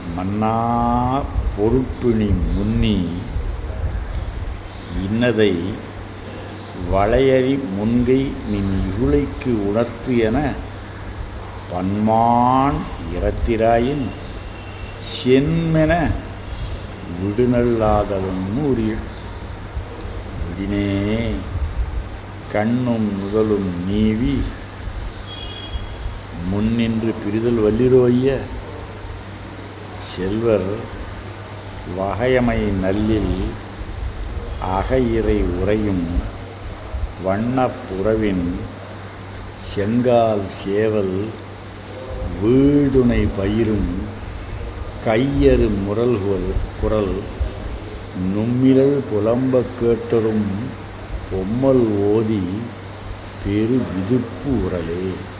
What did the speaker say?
மன்னா பொறுப்பினி முன்னி இன்னதை வளையறி முன்கை நின் இருளைக்கு உணர்த்து என பன்மான் இறத்திராயின் சென்மென விடுநல்லாதவன் உரிய விடினே கண்ணும் முதலும் நீவி முன்னின்று பிரிதல் வல்லிரோய்ய செல்வர் வகையமை நல்லில் அகையிறை உறையும் வண்ணப்புறவின் செங்கால் சேவல் வீடுனை பயிரும் கையறு முரல் குரல் நும்மிழல் புலம்பக் கேட்டரும் பொம்மல் ஓதி பெரு விதுப்பு உரலே